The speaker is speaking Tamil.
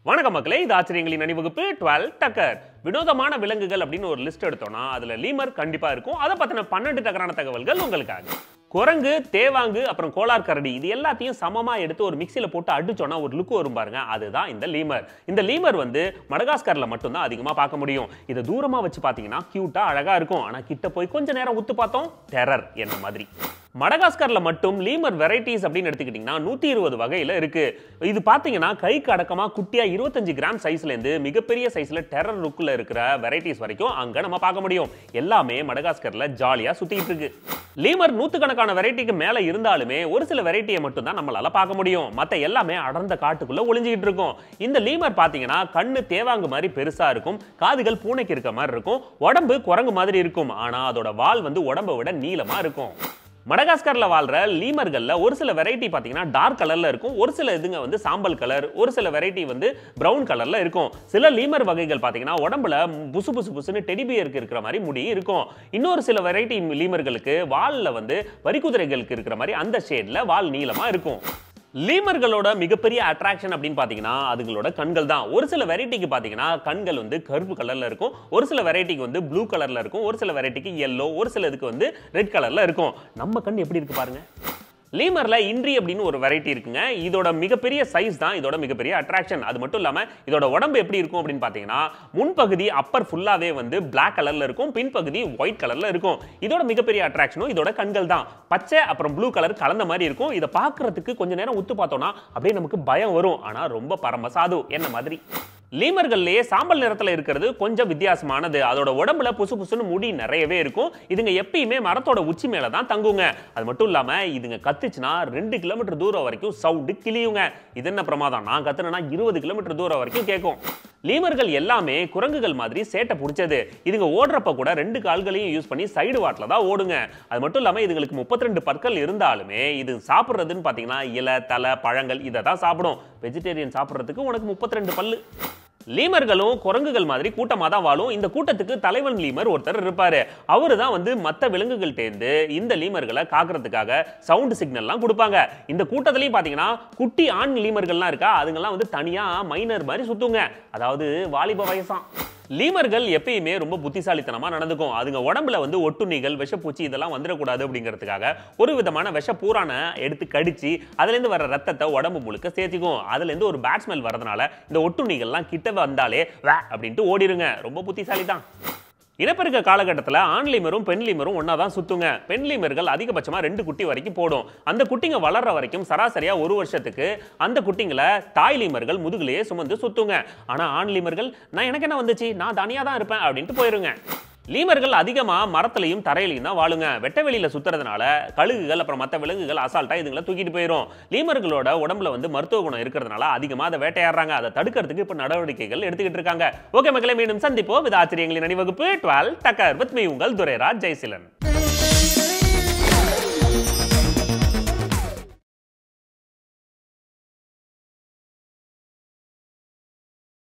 வணக்கம் மக்களே இது ஆச்சரியங்களின் அணிவகுப்பு டுவெல் டக்கர் வினோதமான விலங்குகள் அப்படின்னு ஒரு லிஸ்ட் எடுத்தோம்னா அதுல லீமர் கண்டிப்பா இருக்கும் அதை பத்தின பன்னெண்டு டக்கரான தகவல்கள் உங்களுக்காக குரங்கு தேவாங்கு அப்புறம் கோலார் கரடி இது எல்லாத்தையும் சமமா எடுத்து ஒரு மிக்சியில போட்டு அடிச்சோன்னா ஒரு லுக்கு வரும் பாருங்க அதுதான் இந்த லீமர் இந்த லீமர் வந்து மடகாஸ்கர்ல மட்டும்தான் அதிகமா பார்க்க முடியும் இதை தூரமா வச்சு பாத்தீங்கன்னா கியூட்டா அழகா இருக்கும் ஆனா கிட்ட போய் கொஞ்ச நேரம் உத்து பார்த்தோம் டெரர் என்ன மாதிரி மடகாஸ்கர்ல மட்டும் லீமர் வெரைட்டிஸ் அப்படின்னு எடுத்துக்கிட்டிங்கன்னா நூத்தி இருபது வகையில இருக்கு இது பாத்தீங்கன்னா கைக்கு அடக்கமா குட்டியா இருபத்தஞ்சு கிராம் சைஸ்ல இருந்து மிகப்பெரிய சைஸ்ல டெரர் லுக்ல இருக்கிற வெரைட்டிஸ் வரைக்கும் அங்க நம்ம பார்க்க முடியும் எல்லாமே மடகாஸ்கர்ல ஜாலியா சுத்திட்டு இருக்கு லீமர் நூத்துக்கணக்கான வெரைட்டிக்கு மேல இருந்தாலுமே ஒரு சில வெரைட்டியை மட்டும் தான் நம்மளால பார்க்க முடியும் மத்த எல்லாமே அடர்ந்த காட்டுக்குள்ள ஒளிஞ்சிக்கிட்டு இருக்கும் இந்த லீமர் பாத்தீங்கன்னா கண்ணு தேவாங்கு மாதிரி பெருசா இருக்கும் காதுகள் பூனைக்கு இருக்க மாதிரி இருக்கும் உடம்பு குரங்கு மாதிரி இருக்கும் ஆனா அதோட வால் வந்து உடம்பை விட நீளமா இருக்கும் மடகாஸ்கர்ல வாழ்ற லீமர்கள்ல ஒரு சில வெரைட்டி பாத்தீங்கன்னா டார்க் கலர்ல இருக்கும் ஒரு சில இதுங்க வந்து சாம்பல் கலர் ஒரு சில வெரைட்டி வந்து பிரவுன் கலர்ல இருக்கும் சில லீமர் வகைகள் பாத்தீங்கன்னா உடம்புல புசு புசு புசுன்னு டெடிபியருக்கு இருக்கிற மாதிரி முடி இருக்கும் இன்னொரு சில வெரைட்டி லீமர்களுக்கு வால்ல வந்து வரிக்குதிரைகளுக்கு இருக்கிற மாதிரி அந்த ஷேட்ல வால் நீளமா இருக்கும் லீமர்களோட மிகப்பெரிய அட்ராக்ஷன் அப்படின்னு பார்த்தீங்கன்னா அதுங்களோட கண்கள் தான் ஒரு சில வெரைட்டிக்கு பார்த்தீங்கன்னா கண்கள் வந்து கருப்பு கலர்ல இருக்கும் ஒரு சில வெரைட்டிக்கு வந்து ப்ளூ கலர்ல இருக்கும் ஒரு சில வெரைட்டிக்கு எல்லோ ஒரு சில இதுக்கு வந்து ரெட் கலர்ல இருக்கும் நம்ம கண் எப்படி இருக்கு பாருங்க லீமர்ல இன்றி அப்படின்னு ஒரு வெரைட்டி இருக்குங்க இதோட மிகப்பெரிய சைஸ் தான் இதோட மிகப்பெரிய அட்ராக்ஷன் அது மட்டும் இல்லாம இதோட உடம்பு எப்படி இருக்கும் அப்படின்னு பார்த்தீங்கன்னா முன்பகுதி அப்பர் ஃபுல்லாவே வந்து Black கலர்ல இருக்கும் பின்பகுதி ஒயிட் கலர்ல இருக்கும் இதோட மிகப்பெரிய அட்ராக்ஷனும் இதோட கண்கள் தான் பச்சை அப்புறம் ப்ளூ கலர் கலந்த மாதிரி இருக்கும் இதை பார்க்கறதுக்கு கொஞ்ச நேரம் உத்து பார்த்தோம்னா அப்படியே நமக்கு பயம் வரும் ஆனா ரொம்ப பரம சாது என்ன மாதிரி லீமர்கள்லயே சாம்பல் நிறத்துல இருக்கிறது கொஞ்சம் வித்தியாசமானது அதோட உடம்புல புசு புசுன்னு முடி நிறையவே இருக்கும் இதுங்க எப்பயுமே மரத்தோட உச்சி மேல தான் தங்குங்க அது மட்டும் இல்லாம இதுங்க கத்துச்சுன்னா ரெண்டு கிலோமீட்டர் தூரம் வரைக்கும் சவுண்டு கிளியுங்க இது என்ன பிரமாதம் நான் கத்துனேன்னா இருபது கிலோமீட்டர் தூரம் வரைக்கும் கேட்கும் லீமர்கள் எல்லாமே குரங்குகள் மாதிரி சேட்டை பிடிச்சது இதுங்க ஓடுறப்ப கூட ரெண்டு கால்களையும் யூஸ் பண்ணி சைடு வாட்டில் தான் ஓடுங்க அது மட்டும் இல்லாமல் இதுங்களுக்கு 32 பற்கள் இருந்தாலுமே இது சாப்பிட்றதுன்னு பார்த்தீங்கன்னா இலை தலை பழங்கள் இதை தான் சாப்பிடும் வெஜிடேரியன் சாப்பிட்றதுக்கு உனக்கு 32 பல்லு லீமர்களும் குரங்குகள் மாதிரி கூட்டமாக தான் வாழும் இந்த கூட்டத்துக்கு தலைவன் லீமர் ஒருத்தர் இருப்பாரு அவரு தான் வந்து மற்ற விலங்குகள் தேர்ந்து இந்த லீமர்களை காக்கிறதுக்காக சவுண்ட் சிக்னல்லாம் கொடுப்பாங்க இந்த கூட்டத்திலையும் பார்த்தீங்கன்னா குட்டி ஆண் லீமர்கள்லாம் இருக்கா அதுங்கெல்லாம் வந்து தனியாக மைனர் மாதிரி சுத்துங்க அதாவது வாலிப வயசாம் லீமர்கள் எப்பயுமே ரொம்ப புத்திசாலித்தனமா நடந்துக்கும் அதுங்க உடம்புல வந்து ஒட்டுண்ணிகள் விஷப்பூச்சி இதெல்லாம் வந்துடக்கூடாது அப்படிங்கிறதுக்காக ஒரு விதமான விஷ பூரான எடுத்து கடிச்சு அதுலேருந்து வர ரத்தத்தை உடம்பு முழுக்க சேர்த்திக்கும் அதுலேருந்து ஒரு பேட் ஸ்மெல் வரதுனால இந்த ஒட்டுண்ணிகள்லாம் கிட்ட வந்தாலே வே அப்படின்ட்டு ஓடிருங்க ரொம்ப புத்திசாலி தான் இனப்பெருக்க காலகட்டத்தில் ஆண் லீமரும் பெண் லீமரும் ஒன்றா தான் சுத்துங்க பெண் லீமர்கள் அதிகபட்சமாக ரெண்டு குட்டி வரைக்கும் போடும் அந்த குட்டிங்க வளர்ற வரைக்கும் சராசரியா ஒரு வருஷத்துக்கு அந்த குட்டிங்களை தாய் லீமர்கள் முதுகுலையே சுமந்து சுத்துங்க ஆனால் ஆண் லீமர்கள் நான் எனக்கு என்ன வந்துச்சு நான் தனியாக தான் இருப்பேன் அப்படின்ட்டு போயிருங்க லீமர்கள் அதிகமாக மரத்துலையும் தரையிலையும் தான் வாழுங்க வெட்ட வெளியில சுத்துறதுனால கழுகுகள் அப்புறம் மற்ற விலங்குகள் அசால்ட்டா இதுங்களை தூக்கிட்டு போயிடும் லீமர்களோட உடம்புல வந்து மருத்துவ குணம் இருக்கிறதுனால அதிகமாக அதை வேட்டையாடுறாங்க அதை தடுக்கிறதுக்கு இப்போ நடவடிக்கைகள் எடுத்துக்கிட்டு இருக்காங்க ஓகே மக்களை மீண்டும் சந்திப்போம் இது ஆச்சரியங்களின் அணிவகுப்பு டுவெல் டக்கர் வித் மீ உங்கள் துரைராஜ் ஜெயசிலன்